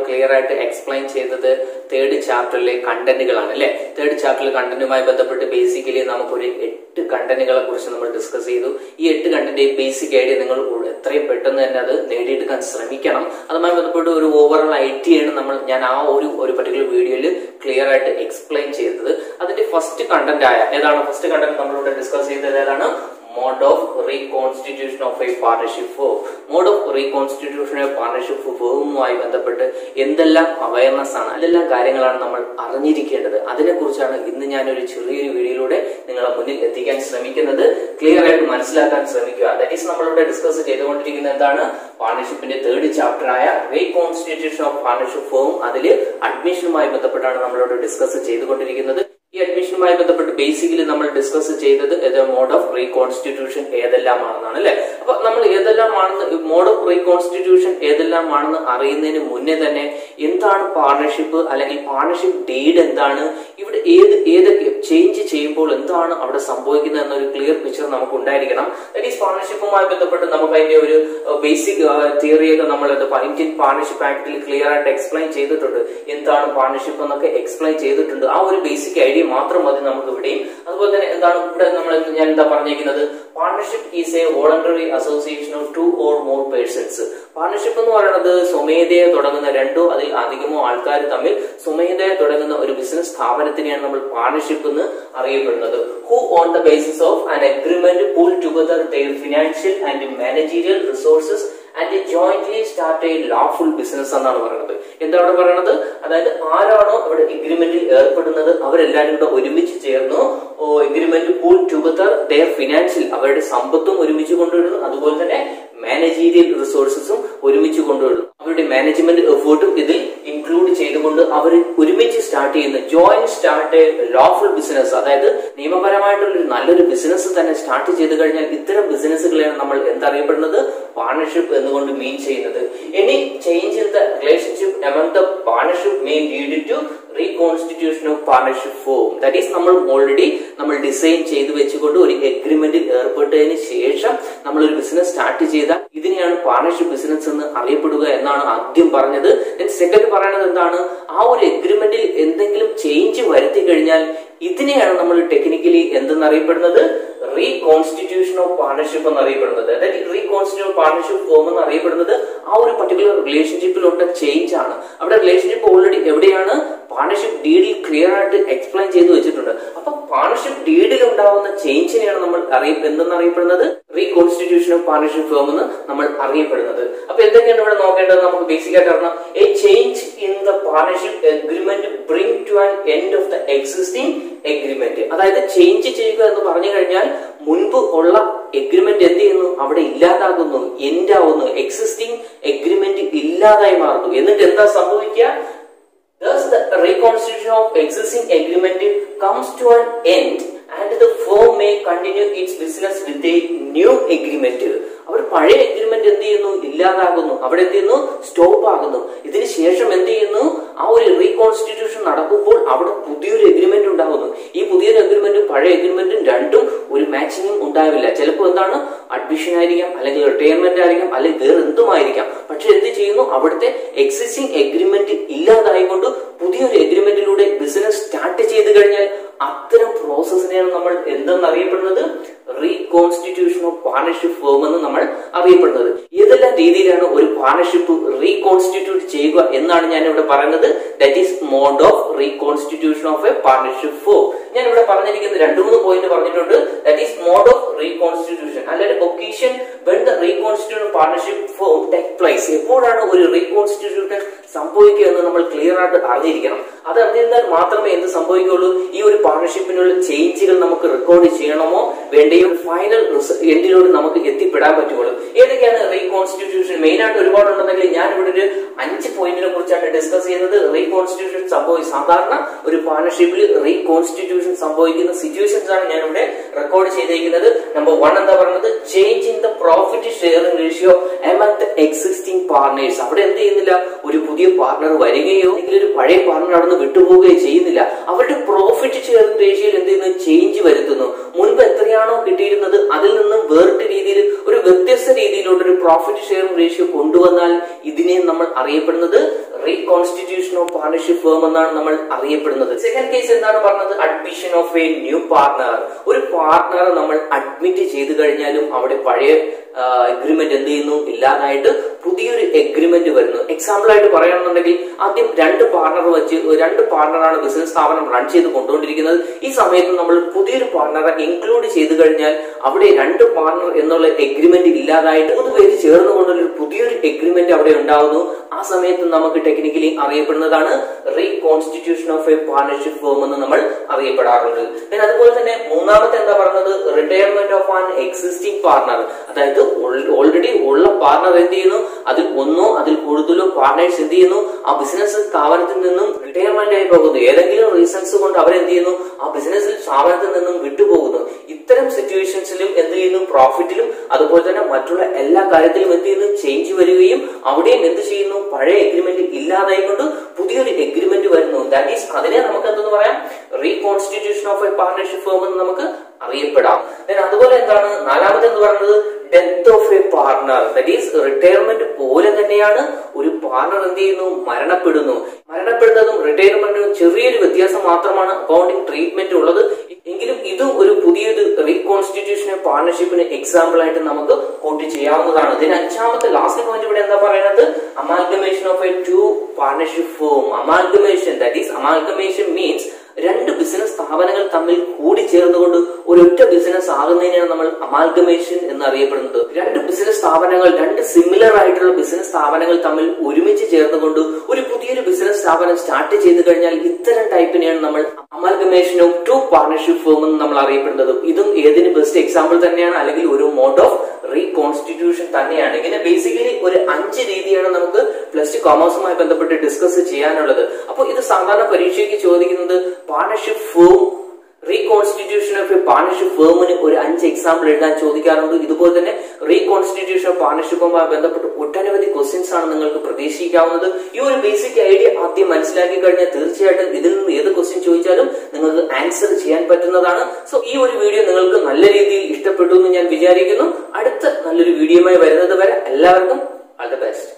Clear ആയിട്ട് explain ചെയ്തത് third ചാപ്റ്ററിലെ കണ്ടന്റുകളാണ് അല്ലെ തേർഡ് ചാപ്റ്ററിലെ കണ്ടന്റുമായി ബന്ധപ്പെട്ട് ബേസിക്കലി നമുക്കൊരു എട്ട് കണ്ടന്റുകളെ കുറിച്ച് നമ്മൾ ഡിസ്കസ് ചെയ്തു ഈ എട്ട് കണ്ടന്റ് ബേസിക് ഐഡിയ നിങ്ങൾ ഉ- എത്രയും പെട്ടെന്ന് തന്നെ അത് നേടിയെടുക്കാൻ ശ്രമിക്കണം അതുമായി ബന്ധപ്പെട്ട് ഒരു ഓവറോൾ ഐഡിയയാണ് നമ്മൾ ഞാൻ ആ ഒരു ഒരു പർട്ടിക്കുലർ വീഡിയോയിൽ ക്ലിയർ ആയിട്ട് എക്സ്പ്ലെയിൻ ചെയ്തത് അതിന്റെ ഫസ്റ്റ് കണ്ടന്റ് ആയ ഏതാണ് ഫസ്റ്റ് കണ്ടന്റ് നമ്മളിവിടെ ഡിസ്കസ് ചെയ്തത് ഏതാണ് mode of reconstitution of a partnership form mode of reconstitution of partnership ഫോമുമായി ബന്ധപ്പെട്ട് എന്തെല്ലാം അവയർനെസ് ആണ് എന്തെല്ലാം കാര്യങ്ങളാണ് നമ്മൾ അറിഞ്ഞിരിക്കേണ്ടത് അതിനെക്കുറിച്ചാണ് ഇന്ന് ഞാനൊരു ചെറിയൊരു വീഡിയോയിലൂടെ നിങ്ങളെ മുന്നിൽ എത്തിക്കാൻ ശ്രമിക്കുന്നത് ക്ലിയർ ആയിട്ട് മനസ്സിലാക്കാൻ ശ്രമിക്കുക ദാറ്റ് ഈസ് നമ്മളിവിടെ ഡിസ്കസ് ചെയ്തുകൊണ്ടിരിക്കുന്ന എന്താണ് പാർട്ണർഷിപ്പിന്റെ തേർഡ് ചാപ്റ്റർ ആയ റീകോൺസ്റ്റിറ്റ്യൂഷൻ ഓഫ് പാർട്ണർഷിപ്പ് ഫോം അതിൽ അഡ്മിഷനുമായി ബന്ധപ്പെട്ടാണ് നമ്മളിവിടെ ഡിസ്കസ് ചെയ്തുകൊണ്ടിരിക്കുന്നത് ഈ അഡ്മിഷനുമായി ബന്ധപ്പെട്ട് ബേസിക്കലി നമ്മൾ ഡിസ്കസ് ചെയ്തത് മോഡ് ഓഫ് റീകോൺസ്റ്റിറ്റ്യൂഷൻ ഏതെല്ലാമാണെന്നാണ് അല്ലെ അപ്പൊ നമ്മൾ ഏതെല്ലാമാണെന്ന് മോഡ് ഓഫ് റീകോൺസ്റ്റിറ്റ്യൂഷൻ ഏതെല്ലാമാണെന്ന് അറിയുന്നതിന് മുന്നേ തന്നെ എന്താണ് പാർട്ണർഷിപ്പ് അല്ലെങ്കിൽ പാർട്ണർഷിപ്പ് ഡീഡ് എന്താണ് ഇവിടെ ഏത് ഏതൊക്കെ ചേഞ്ച് ചെയ്യുമ്പോൾ എന്താണ് അവിടെ സംഭവിക്കുന്നത് എന്നൊരു ക്ലിയർ പിക്ചർ നമുക്ക് ഉണ്ടായിരിക്കണം ദാറ്റ് ഈസ് പാർട്ണർഷിപ്പുമായി ബന്ധപ്പെട്ട് നമുക്ക് അതിന്റെ ഒരു ബേസിക് തിയറിയൊക്കെ നമ്മൾ ഇന്ത്യൻ പാർട്ണർഷിപ്പ് ആക്ടിൽ ക്ലിയർ ആയിട്ട് എക്സ്പ്ലെയിൻ ചെയ്തിട്ടുണ്ട് എന്താണ് പാർട്ണർഷിപ്പ് എന്നൊക്കെ എക്സ്പ്ലെയിൻ ചെയ്തിട്ടുണ്ട് ആ ഒരു ബേസിക് ഐഡിയ മാത്രം മതി നമുക്ക് ഇവിടെയും അതുപോലെ തന്നെ എന്താണ് ഇവിടെ നമ്മൾ ഞാൻ എന്താ പറഞ്ഞിരിക്കുന്നത് partnership is a voluntary association of two or more persons partnership എന്ന് പറയുന്നത് സ്വമേധയെ തുടങ്ങുന്ന രണ്ടോ അതിൽ അധികമോ ആൾക്കാർ തമ്മിൽ സ്വമേധയെ തുടങ്ങുന്ന ഒരു ബിസിനസ് സ്ഥാപനത്തിനെയാണ് നമ്മൾ പാർട്ണർഷിപ്പ് എന്ന് അറിയപ്പെടുന്നത് who on the basis of an agreement pull together their financial and managerial resources and jointly start a lawful business എന്നാണ് പറയുന്നത് എന്താ അവിടെ പറയുന്നത് അതായത് ആരാണോ ഇവിടെ എഗ്രിമെന്റിൽ ഏർപ്പെടുന്നത് അവരെല്ലാവരും കൂടെ ഒരുമിച്ച് ചേർന്നു agreement pool together their financial അവരുടെ സമ്പത്തും ഒരുമിച്ച് കൊണ്ടുവരുന്നു അതുപോലെ തന്നെ മാനേജീരിയൽ റിസോഴ്സസും ഒരുമിച്ച് കൊണ്ടുവരുന്നു അവരുടെ മാനേജ്മെന്റ് എഫേർട്ടും ഇതിൽ ഇൻക്ലൂഡ് ചെയ്തുകൊണ്ട് അവർ ഒരുമിച്ച് സ്റ്റാർട്ട് ചെയ്യുന്ന ജോയിന്റ് സ്റ്റാർട്ട് ലോഫുൾ ബിസിനസ് അതായത് നിയമപരമായിട്ടുള്ള ഒരു നല്ലൊരു ബിസിനസ് തന്നെ സ്റ്റാർട്ട് ചെയ്ത് കഴിഞ്ഞാൽ ഇത്തരം ബിസിനസ്സുകളെയാണ് നമ്മൾ എന്തറിയപ്പെടുന്നത് പാർട്ണർഷിപ്പ് എന്നുകൊണ്ട് മീൻ ചെയ്യുന്നത് any change in the relationship among the partnership may lead to reconstitution of partnership form that is നമ്മൾ ഓൾറെഡി നമ്മൾ ഡിസൈൻ ചെയ്ത് വെച്ചുകൊണ്ട് ഒരു എഗ്രിമെന്റിൽ ഏർപ്പെട്ടതിന് ശേഷം നമ്മൾ ഒരു ബിസിനസ് സ്റ്റാർട്ട് ചെയ്താൽ ഇതിനെയാണ് പാർട്ണർഷിപ്പ് ബിസിനസ് എന്ന് അറിയപ്പെടുക എന്നാണ് ആദ്യം പറഞ്ഞത് സെക്കൻഡ് പറയുന്നത് എന്താണ് ആ ഒരു എഗ്രിമെന്റിൽ എന്തെങ്കിലും ചേഞ്ച് വരുത്തി കഴിഞ്ഞാൽ ഇതിനെയാണ് നമ്മൾ ടെക്നിക്കലി എന്തെന്ന് അറിയപ്പെടുന്നത് റീകോൺസ്റ്റിറ്റ്യൂഷൻ ഓഫ് പാർട്ണർഷിപ്പ് എന്ന് അറിയപ്പെടുന്നത് അതായത് റീകോൺസ്റ്റിറ്റ്യൂഷൻ പാർട്ണർഷിപ്പ് ഫോം എന്ന് അറിയപ്പെടുന്നത് ആ ഒരു പർട്ടിക്കുലർ റിലേഷൻഷിപ്പിലുള്ള ചേഞ്ച് ആണ് അവിടെ റിലേഷൻഷിപ്പ് ഓൾറെഡി എവിടെയാണ് പാർട്ണർഷിപ്പ് ഡീഡിൽ ക്ലിയർ ആയിട്ട് എക്സ്പ്ലെയിൻ ചെയ്ത് വെച്ചിട്ടുണ്ട് അപ്പൊ പാർട്ണർഷിപ്പ് ഡീഡിൽ ഉണ്ടാവുന്ന ചേഞ്ചിനെയാണ് നമ്മൾ അറിയ എന്തെന്ന് അറിയപ്പെടുന്നത് റീകോൺസ്റ്റിറ്റ്യൂഷൻ ഓഫ് പാർട്ണർഷിപ്പ് ഫോം എന്ന് നമ്മൾ അറിയപ്പെടുന്നത് അപ്പൊ എന്തൊക്കെയാണ് ഇവിടെ നോക്കേണ്ടത് നമുക്ക് ബേസിക് ആയിട്ട് അറിയണം a change in the partnership agreement bring to an end of the existing agreement അതായത് ചേഞ്ച് ചെയ്യുക എന്ന് പറഞ്ഞു കഴിഞ്ഞാൽ മുൻപ് ഉള്ള എഗ്രിമെന്റ് എന്ത് ചെയ്യുന്നു അവിടെ ഇല്ലാതാകുന്നു എൻഡ് ആവുന്നു എക്സിസ്റ്റിംഗ് എഗ്രിമെന്റ് ഇല്ലാതായി മാറുന്നു എന്നിട്ട് എന്താ സംഭവിക്കുക Thus, the reconstitution of existing agreement comes to an end and the firm may continue its business with a new agreement. അവർ പഴയ എഗ്രിമെന്റ് എന്ത് ചെയ്യുന്നു ഇല്ലാതാകുന്നു അവിടെ എന്ത് ചെയ്യുന്നു സ്റ്റോപ്പ് ആകുന്നു ഇതിന് ശേഷം എന്ത് ചെയ്യുന്നു ആ ഒരു റീകോൺസ്റ്റിറ്റ്യൂഷൻ നടക്കുമ്പോൾ അവിടെ പുതിയൊരു എഗ്രിമെന്റ് ഉണ്ടാകുന്നു ഈ പുതിയൊരു എഗ്രിമെന്റും പഴയ എഗ്രിമെന്റും രണ്ടും ഒരു മാച്ചിങ്ങും ഉണ്ടാവില്ല ചിലപ്പോൾ എന്താണ് അഡ്മിഷൻ ആയിരിക്കാം അല്ലെങ്കിൽ റിട്ടയർമെന്റ് ആയിരിക്കാം അല്ലെങ്കിൽ വേറെ എന്തുമായിരിക്കാം പക്ഷെ എന്ത് ചെയ്യുന്നു അവിടുത്തെ എക്സിസ്റ്റിംഗ് എഗ്രിമെന്റ് ഇല്ലാതായിക്കൊണ്ട് പുതിയൊരു എഗ്രിമെന്റിലൂടെ ബിസിനസ് സ്റ്റാർട്ട് ചെയ്ത് കഴിഞ്ഞാൽ അത്തരം പ്രോസസ്സിനെയാണ് നമ്മൾ എന്തെന്ന് അറിയപ്പെടുന്നത് റീകോൺസ്റ്റിറ്റ്യൂഷൻ ഓഫ് പാർട്ണർഷിപ്പ് ഫോം എന്ന് നമ്മൾ അറിയപ്പെടുന്നത് ഏതെല്ലാം രീതിയിലാണ് ഒരു പാർട്ണർഷിപ്പ് റീകോൺസ്റ്റിറ്റ്യൂട്ട് ചെയ്യുക എന്നാണ് ഞാൻ ഇവിടെ പറയുന്നത് that is mode of reconstitution of a partnership form ഞാൻ ഇവിടെ പറഞ്ഞിരിക്കുന്ന രണ്ടു മൂന്ന് പോയിന്റ് പറഞ്ഞിട്ടുണ്ട് that is mode of reconstitution അല്ലെങ്കിൽ occasion when the reconstitution partnership form take place എപ്പോഴാണ് ഒരു റീകോൺസ്റ്റിറ്റ്യൂഷൻ സംഭവിക്കുക എന്ന് നമ്മൾ ക്ലിയർ ആയിട്ട് അറിഞ്ഞിരിക്കണം അത് അറിഞ്ഞിരുന്നാൽ മാത്രമേ എന്ത് സംഭവിക്കുകയുള്ളൂ ഈ ഒരു പാർട്ണർഷിപ്പിനുള്ള ചേഞ്ചുകൾ നമുക്ക് റെക്കോർഡ് ചെയ്യണമോ വേണ്ടയോ ഫൈനൽ എൻഡിലോട് നമുക്ക് എത്തിപ്പെടാൻ പറ്റുള്ളൂ ഏതൊക്കെയാണ് റീകോൺസ്റ്റിറ്റ്യൂഷൻ മെയിൻ ആയിട്ട് ഒരുപാടുണ്ടെങ്കിൽ ഞാൻ ഇവിടെ ഒരു അഞ്ച് പോയിന്റിനെ കുറിച്ചാണ് ഡിസ്കസ് ചെയ്യുന്നത് റീകോൺസ്റ്റിറ്റ്യൂഷൻ സംഭവി സാധാരണ ഒരു പാർട്ണർഷിപ്പിൽ റീകോൺസ്റ്റിറ്റ്യൂഷൻ സംഭവിക്കുന്ന സിറ്റുവേഷൻസ് ആണ് ഞാൻ ഇവിടെ റെക്കോർഡ് ചെയ്തിരിക്കുന്നത് നമ്പർ വൺ എന്താ പറയുന്നത് change in the profit sharing ratio among the existing partners അവിടെ എന്ത് ചെയ്യുന്നില്ല ഒരു പുതിയ പാർട്ണർ വരികയോ അല്ലെങ്കിൽ ഒരു പഴയ പാർട്ണർ അവിടെ നിന്ന് വിട്ടുപോവുകയോ ചെയ്യുന്നില്ല അവരുടെ പ്രോഫിറ്റ് ഷെയർ റേഷ്യോയിൽ എന്ത് ചെയ്യുന്നു ചേഞ്ച് വരുത്തുന്നു മുൻപ് എത്രയാണോ കിട്ടിയിരുന്നത് അതിൽ നിന്നും വേറിട്ട രീതിയിൽ ഒരു വ്യത്യസ്ത രീതിയിലുള്ള ഒരു പ്രോഫിറ്റ് ഷെയർ റേഷ്യോ കൊണ്ടുവന്നാൽ ഇതിനെ നമ്മൾ അറിയപ്പെടുന്നത് റീകോൺസ്റ്റിറ്റ്യൂഷൻ ഓഫ് പാർട്ണർഷിപ്പ് ഫേം എന്നാണ് നമ്മൾ അറിയപ്പെടുന്നത് സെക്കൻഡ് കേസ് എന്താണ് പറഞ്ഞത് admission of a new partner ഒരു പാർട്ണർ നമ്മൾ അഡ്മിറ്റ് ചെയ്തു കഴിഞ്ഞാലും അവിടെ പഴയ എഗ്രിമെന്റ് എന്ത് ചെയ്യുന്നു ഇല്ലാതായിട്ട് പുതിയൊരു എഗ്രിമെന്റ് വരുന്നു എക്സാമ്പിൾ ആയിട്ട് പറയുകയാണെന്നുണ്ടെങ്കിൽ ആദ്യം രണ്ട് പാർട്ണർ വെച്ച് രണ്ട് പാർട്ണറാണ് ബിസിനസ് സ്ഥാപനം റൺ ചെയ്ത് കൊണ്ടുകൊണ്ടിരിക്കുന്നത് ഈ സമയത്ത് നമ്മൾ പുതിയൊരു പാർട്ണറെ ഇൻക്ലൂഡ് ചെയ്തു കഴിഞ്ഞാൽ അവിടെ രണ്ട് പാർട്ണർ എന്നുള്ള എഗ്രിമെന്റ് ഇല്ലാതായിട്ട് മൂന്ന് പേര് ചേർന്നുകൊണ്ടുള്ള ഒരു പുതിയൊരു എഗ്രിമെന്റ് അവിടെ ഉണ്ടാവുന്നു ആ സമയത്ത് നമുക്ക് ടെക്നിക്കലി അറിയപ്പെടുന്നതാണ് reconstitution of a partnership firm എന്ന് നമ്മൾ അറിയപ്പെടാറുണ്ട് പിന്നെ അതുപോലെ തന്നെ മൂന്നാമത്തെ എന്താ പറയുന്നത് retirement of an existing partner അതായത് ഓൾറെഡി ഉള്ള പാർട്ണർ എന്ത് ചെയ്യുന്നു അതിൽ ഒന്നോ അതിൽ കൂടുതലോ പാർട്ണേഴ്സ് എന്ത് ചെയ്യുന്നു ആ ബിസിനസ് സ്ഥാപനത്തിൽ നിന്നും റിട്ടയർമെന്റ് ആയി പോകുന്നു ഏതെങ്കിലും റീസൺസ് കൊണ്ട് അവരെന്ത് ചെയ്യുന്നു ആ ബിസിനസ്സിൽ സ്ഥാപനത്തിൽ നിന്നും വിട്ടുപോകുന്നു ഇത്തരം സിറ്റുവേഷൻസിലും എന്ത് ചെയ്യുന്നു പ്രോഫിറ്റിലും അതുപോലെ തന്നെ മറ്റുള്ള എല്ലാ കാര്യത്തിലും എന്ത് ചെയ്യുന്നു ചേഞ്ച് വരികയും അവിടെയും എന്ത് ചെയ്യുന്നു പഴയ എഗ്രിമെന്റ് ഇല്ലാതായിക്കൊണ്ട് പുതിയൊരു എഗ്രിമെന്റ് വരുന്നു ദാറ്റ് ഈസ് അതിനെ നമുക്ക് എന്തെന്ന് പറയാം reconstitution of a partnership firm എന്ന് നമുക്ക് അറിയപ്പെടാം Then അതുപോലെ എന്താണ് നാലാമത് എന്ന് പറയുന്നത് death of a partner that is retirement പോലെ തന്നെയാണ് ഒരു പാർട്ണർ എന്ത് ചെയ്യുന്നു മരണപ്പെടുന്നു മരണപ്പെടുന്നതും റിട്ടയർമെന്റും ചെറിയൊരു വ്യത്യാസം മാത്രമാണ് അക്കൗണ്ടിങ് ട്രീറ്റ്മെന്റ് ഉള്ളത് എങ്കിലും ഇതും ഒരു പുതിയൊരു റീകോൺസ്റ്റിറ്റ്യൂഷൻ പാർട്ണർഷിപ്പിന് എക്സാമ്പിൾ ആയിട്ട് നമുക്ക് കോട്ട് ചെയ്യാവുന്നതാണ് ഇതിന് അഞ്ചാമത്തെ ലാസ്റ്റ് പോയിന്റ് ഇവിടെ എന്താ പറയുന്നത് amalgamation of a two partnership form amalgamation that is amalgamation means രണ്ട് ബിസിനസ് സ്ഥാപനങ്ങൾ തമ്മിൽ കൂടി ചേർന്നുകൊണ്ട് ഒരൊറ്റ ബിസിനസ് ആകുന്നതിനാണ് നമ്മൾ അമാൽഗമേഷൻ എന്ന് അറിയപ്പെടുന്നത് രണ്ട് ബിസിനസ് സ്ഥാപനങ്ങൾ രണ്ട് സിമിലർ ആയിട്ടുള്ള ബിസിനസ് സ്ഥാപനങ്ങൾ തമ്മിൽ ഒരുമിച്ച് ചേർന്നുകൊണ്ട് ഒരു പുതിയൊരു ബിസിനസ് സ്ഥാപനം സ്റ്റാർട്ട് ചെയ്തു കഴിഞ്ഞാൽ ഇത്തരം ടൈപ്പിനെയാണ് നമ്മൾ amalgamation of two partnership firm എന്ന് നമ്മൾ അറിയപ്പെടുന്നത് ഇതും ഏതിന് ബെസ്റ്റ് എക്സാമ്പിൾ തന്നെയാണ് അല്ലെങ്കിൽ ഒരു മോഡ് ഓഫ് റീകോൺസ്റ്റിറ്റ്യൂഷൻ തന്നെയാണ് ഇങ്ങനെ ബേസിക്കലി ഒരു അഞ്ച് രീതിയാണ് നമുക്ക് പ്ലസ് ടു കോമേഴ്സുമായി ബന്ധപ്പെട്ട് ഡിസ്കസ് ചെയ്യാനുള്ളത് അപ്പോൾ ഇത് സാധാരണ പരീക്ഷയ്ക്ക് ചോദിക്കുന്നത് partnership firm reconstitution of a partnership ഫേമിന് ഒരു അഞ്ച് എക്സാമ്പിൾ എഴുതാൻ ചോദിക്കാറുണ്ട് ഇതുപോലെ തന്നെ റീകോൺസ്റ്റിറ്റ്യൂഷൻ ഓഫ് പാർട്ണർഷിപ്പുമായി ബന്ധപ്പെട്ട് ഒട്ടനവധി ക്വസ്റ്റ്യൻസ് ആണ് നിങ്ങൾക്ക് പ്രതീക്ഷിക്കാവുന്നത് ഈ ഒരു ബേസിക് ഐഡിയ ആദ്യം മനസ്സിലാക്കി കഴിഞ്ഞാൽ തീർച്ചയായിട്ടും ഇതിൽ നിന്ന് ഏത് ക്വസ്റ്റ്യൻ ചോദിച്ചാലും നിങ്ങൾക്ക് ആൻസർ ചെയ്യാൻ പറ്റുന്നതാണ് സോ ഈ ഒരു വീഡിയോ നിങ്ങൾക്ക് നല്ല രീതിയിൽ ഇഷ്ടപ്പെട്ടു എന്ന് ഞാൻ വിചാരിക്കുന്നു അടുത്ത നല്ലൊരു വീഡിയോയുമായി വരുന്നത് വരെ എല്ലാവർക്കും ഓൾ ദ ബെസ്റ്റ്